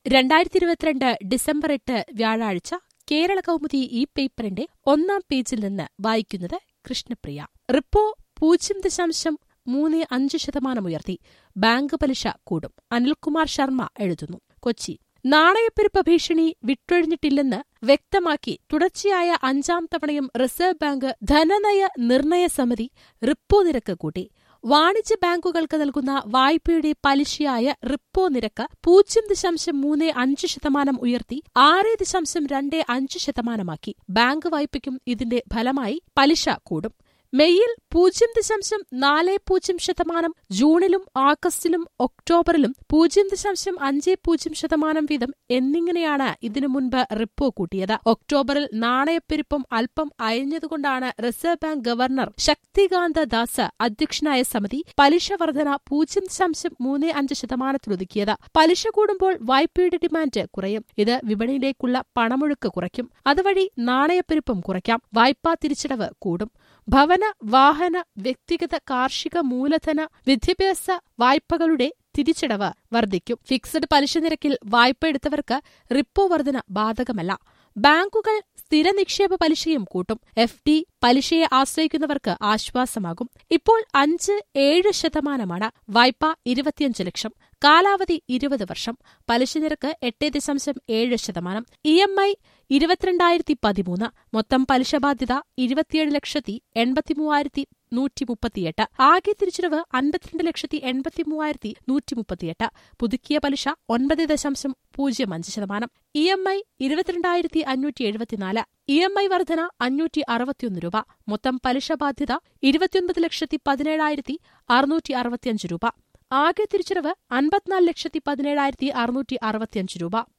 രണ്ടായിരത്തി ഇരുപത്തിരണ്ട് ഡിസംബർ എട്ട് വ്യാഴാഴ്ച കേരള കൗമുദി ഈ പേപ്പറിന്റെ ഒന്നാം പേജിൽ നിന്ന് വായിക്കുന്നത് കൃഷ്ണപ്രിയ റിപ്പോ പൂജ്യം ദശാംശം മൂന്ന് അഞ്ച് ശതമാനം ഉയർത്തി ബാങ്ക് പലിശ കൂടും അനിൽകുമാർ ശർമ്മ എഴുതുന്നു കൊച്ചി നാണയപ്പെരുപ്പ ഭീഷണി വിട്ടൊഴിഞ്ഞിട്ടില്ലെന്ന് വ്യക്തമാക്കി തുടർച്ചയായ അഞ്ചാം തവണയും റിസർവ് ബാങ്ക് ധനനയ നിർണയ സമിതി റിപ്പോ നിരക്ക് കൂട്ടി വാണിജ്യ ബാങ്കുകൾക്ക് നൽകുന്ന വായ്പയുടെ പലിശയായ റിപ്പോ നിരക്ക് പൂജ്യം ദശാംശം മൂന്ന് അഞ്ച് ശതമാനം ഉയർത്തി ആറ് ദശാംശം രണ്ട് അഞ്ച് ശതമാനമാക്കി ബാങ്ക് വായ്പയ്ക്കും ഇതിന്റെ ഫലമായി പലിശ കൂടും മെയ്യിൽ പൂജ്യം ദശാംശം നാല് പൂജ്യം ശതമാനം ജൂണിലും ആഗസ്റ്റിലും ഒക്ടോബറിലും പൂജ്യം ദശാംശം അഞ്ച് പൂജ്യം ശതമാനം വീതം എന്നിങ്ങനെയാണ് ഇതിനു മുൻപ് റിപ്പോ കൂട്ടിയത് ഒക്ടോബറിൽ നാണയപ്പെരുപ്പം അല്പം അയഞ്ഞതുകൊണ്ടാണ് reserve bank governor Shaktikanta Das അധ്യക്ഷനായ സമിതി പലിശ വർധന പൂജ്യം ദശാംശം മൂന്ന് അഞ്ച് ശതമാനത്തിലൊതുക്കിയത് പലിശ കൂടുമ്പോൾ വായ്പയുടെ ഡിമാൻഡ് കുറയും ഇത് വിപണിയിലേക്കുള്ള പണമൊഴുക്ക് കുറയ്ക്കും അതുവഴി നാണയപ്പെരുപ്പം കുറയ്ക്കാം വായ്പാ തിരിച്ചടവ് കൂടും ഭവന വാഹന വ്യക്തിഗത കാർഷിക മൂലധന വിദ്യാഭ്യാസ വായ്പകളുടെ തിരിച്ചടവ് വർദ്ധിക്കും ഫിക്സഡ് പലിശ നിരക്കിൽ വായ്പ എടുത്തവർക്ക് റിപ്പോ വർധന ബാധകമല്ല ബാങ്കുകൾ സ്ഥിര നിക്ഷേപ പലിശയും കൂട്ടും എഫ് ഡി പലിശയെ ആശ്രയിക്കുന്നവർക്ക് ആശ്വാസമാകും ഇപ്പോൾ അഞ്ച് ഏഴ് ശതമാനമാണ് വായ്പ ഇരുപത്തിയഞ്ച് ലക്ഷം കാലാവധി ഇരുപത് വർഷം പലിശ നിരക്ക് എട്ട് ദശാംശം ഏഴ് ശതമാനം ഇ എം ഐ ഇരുപത്തിരണ്ടായിരത്തി പതിമൂന്ന് മൊത്തം പലിശ ബാധ്യത ഇരുപത്തിയേഴ് ലക്ഷത്തി എൺപത്തി മൂവായിരത്തി നൂറ്റി മുപ്പത്തിയെട്ട് ആകെ തിരിച്ചടവ് അൻപത്തിരണ്ട് ലക്ഷത്തി എൺപത്തി മൂവായിരത്തി നൂറ്റി മുപ്പത്തിയെട്ട് പുതുക്കിയ പലിശ ഒൻപത് ദശാംശം പൂജ്യം അഞ്ച് ശതമാനം ഇ എം ഐ ഇരുപത്തിരണ്ടായിരത്തി അഞ്ഞൂറ്റി എഴുപത്തിനാല് ഇ എം ഐ വർധന അഞ്ഞൂറ്റി അറുപത്തിയൊന്ന് രൂപ മൊത്തം പലിശ ബാധ്യത ഇരുപത്തിയൊൻപത് ലക്ഷത്തി പതിനേഴായിരത്തി അറുന്നൂറ്റി അറുപത്തിയഞ്ച് രൂപ ആകെ തിരിച്ചടവ് അൻപത്തിനാല് ലക്ഷത്തി പതിനേഴായിരത്തി അറുന്നൂറ്റി അറുപത്തിയഞ്ച് രൂപ